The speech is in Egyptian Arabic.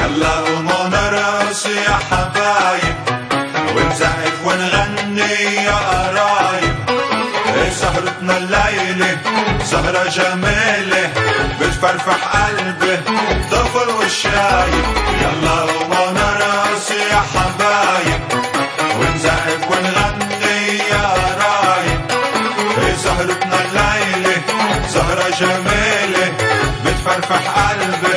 يلا قوموا نرقص يا حبايب ونزعف ونغني يا قرايب ايه سهرتنا الليلة سهرة جميلة بتفرفح قلبي طفل والشايب يلا قوموا نرقص يا حبايب ونزعف ونغني يا قرايب ايه سهرتنا الليلة سهرة جميلة بتفرفح قلبي